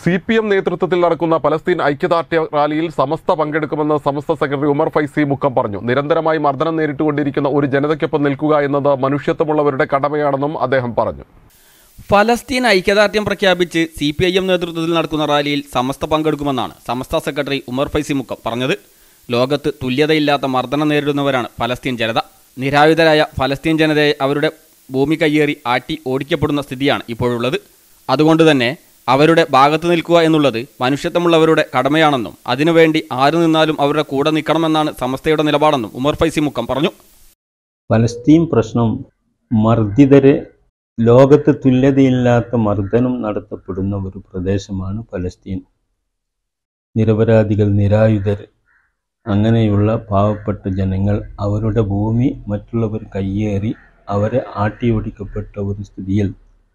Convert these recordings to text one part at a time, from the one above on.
C P M നേതൃത്വത്തിൽ നടക്കുന്ന Palestine ഐക്യദാർഢ്യ റാലിയിൽ സമസ്ത പങ്കെടുക്കുമെന്ന് സമസ്ത സെക്രട്ടറി ഉമർ ഫൈസി മുക്കം പറഞ്ഞു നിരന്തരമായി മർദ്ദനം നേരിട്ടുകൊണ്ടിരിക്കുന്ന ഒരു ജനതയ്ക്കൊപ്പം നിൽക്കുക എന്നത് മനുഷ്യത്വമുള്ളവരുടെ കടമയാണെന്നും അദ്ദേഹം പറഞ്ഞു ഫലസ്തീൻ ഐക്യദാർഢ്യം പ്രഖ്യാപിച്ച് സി പി ഐ എം നേതൃത്വത്തിൽ നടക്കുന്ന റാലിയിൽ സമസ്ത പങ്കെടുക്കുമെന്നാണ് സമസ്ത സെക്രട്ടറി ഉമർ ഫൈസി മുക്കം പറഞ്ഞത് ലോകത്ത് തുല്യതയില്ലാത്ത മർദ്ദനം നേരിടുന്നവരാണ് ഫലസ്തീൻ ജനത നിരായുധരായ ഫലസ്തീൻ ജനതയെ അവരുടെ ഭൂമി കയ്യേറി ആട്ടി ഓടിക്കപ്പെടുന്ന സ്ഥിതിയാണ് ഇപ്പോഴുള്ളത് അതുകൊണ്ട് തന്നെ അവരുടെ ഭാഗത്ത് നിൽക്കുക എന്നുള്ളത് മനുഷ്യത്വമുള്ളവരുടെ കടമയാണെന്നും അതിനുവേണ്ടി ആര് നിന്നാലും അവരുടെ കൂടെ നിൽക്കണമെന്നാണ് സമസ്തയുടെ നിലപാടെന്നും ഉമർ ഫൈസി മുക്കം പറഞ്ഞു പലസ്തീൻ പ്രശ്നം മർദ്ദിതരെ ലോകത്ത് തുല്യതയില്ലാത്ത മർദ്ദനം നടത്തപ്പെടുന്ന ഒരു പ്രദേശമാണ് പലസ്തീൻ നിരപരാധികൾ നിരായുധർ അങ്ങനെയുള്ള പാവപ്പെട്ട ജനങ്ങൾ അവരുടെ ഭൂമി മറ്റുള്ളവർ കയ്യേറി അവരെ ആട്ടിയോടിക്കപ്പെട്ട ഒരു സ്ഥിതിയിൽ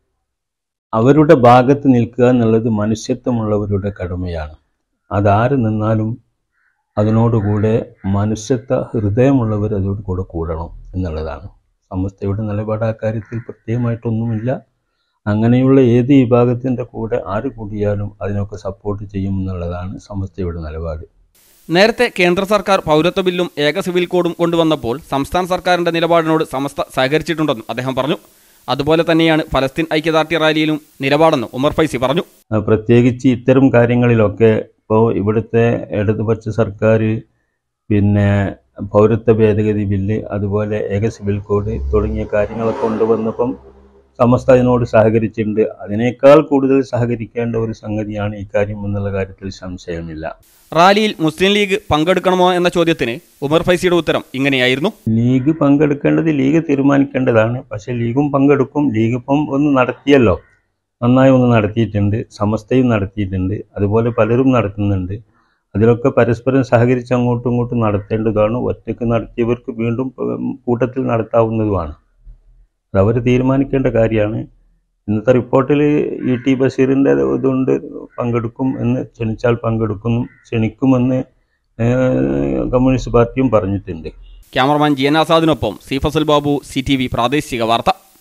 അവരുടെ ഭാഗത്ത് നിൽക്കുക എന്നുള്ളത് മനുഷ്യത്വമുള്ളവരുടെ കടമയാണ് അതാര് നിന്നാലും അതിനോടുകൂടെ മനുഷ്യത്വ ഹൃദയമുള്ളവർ അതോട് കൂടെ കൂടണം എന്നുള്ളതാണ് സമസ്തയുടെ നിലപാട് ആ കാര്യത്തിൽ പ്രത്യേകമായിട്ടൊന്നുമില്ല അങ്ങനെയുള്ള ഏത് വിഭാഗത്തിൻ്റെ കൂടെ ആര് കൂടിയാലും അതിനൊക്കെ സപ്പോർട്ട് ചെയ്യും എന്നുള്ളതാണ് സമസ്തയുടെ നിലപാട് നേരത്തെ കേന്ദ്ര സർക്കാർ പൗരത്വ ബില്ലും ഏക സിവിൽ കോഡും കൊണ്ടുവന്നപ്പോൾ സംസ്ഥാന സർക്കാരിന്റെ നിലപാടിനോട് സമസ്ത സഹകരിച്ചിട്ടുണ്ടെന്നും അദ്ദേഹം പറഞ്ഞു അതുപോലെ തന്നെയാണ് ഫലസ്തീൻ ഐക്യദാർഢ്യ റാലിയിലും നിലപാടെന്നും ഉമർ ഫൈസി പറഞ്ഞു ആ, പ്രത്യേകിച്ച് ഇത്തരം കാര്യങ്ങളിലൊക്കെ ഇപ്പോൾ ഇവിടുത്തെ ഇടതുപക്ഷ സർക്കാർ പിന്നെ പൗരത്വ ഭേദഗതി ബില്ല് അതുപോലെ ഏക സിവിൽ കോഡ് തുടങ്ങിയ കാര്യങ്ങളൊക്കെ കൊണ്ടുവന്നപ്പം സമസ്ത അതിനോട് സഹകരിച്ചിട്ടുണ്ട് അതിനേക്കാൾ കൂടുതൽ സഹകരിക്കേണ്ട ഒരു സംഗതിയാണ് ഇക്കാര്യം എന്നുള്ള കാര്യത്തിൽ സംശയമില്ല റാലിയിൽ മുസ്ലിം ലീഗ് പങ്കെടുക്കണമോ എന്ന ചോദ്യത്തിന് ഉമർ ഫൈസിയുടെ ഉത്തരം ഇങ്ങനെയായിരുന്നു ലീഗ് പങ്കെടുക്കേണ്ടത് ലീഗ് തീരുമാനിക്കേണ്ടതാണ് പക്ഷേ ലീഗും പങ്കെടുക്കും ലീഗ് ഇപ്പം ഒന്ന് നടത്തിയല്ലോ നന്നായി ഒന്ന് നടത്തിയിട്ടുണ്ട് സമസ്തയും നടത്തിയിട്ടുണ്ട് അതുപോലെ പലരും നടത്തുന്നുണ്ട് അതിലൊക്കെ പരസ്പരം സഹകരിച്ച് അങ്ങോട്ടും ഇങ്ങോട്ടും നടത്തേണ്ടതാണ് ഒറ്റയ്ക്ക് നടത്തിയവർക്ക് വീണ്ടും ഉം, കൂട്ടത്തിൽ നടത്താവുന്നതുമാണ് അത് അവർ തീരുമാനിക്കേണ്ട കാര്യമാണ് ഇന്നത്തെ റിപ്പോർട്ടിൽ ഇ ടി ബഷീറിൻ്റെ ഇതുകൊണ്ട് പങ്കെടുക്കും എന്ന് ക്ഷണിച്ചാൽ പങ്കെടുക്കും ക്ഷണിക്കുമെന്ന് ഏഹ്, കമ്മ്യൂണിസ്റ്റ് പാർട്ടിയും പറഞ്ഞിട്ടുണ്ട് ക്യാമറമാൻ ജിയൻ ആസാദിനൊപ്പം C Fasal Babu C T V പ്രാദേശിക വാർത്ത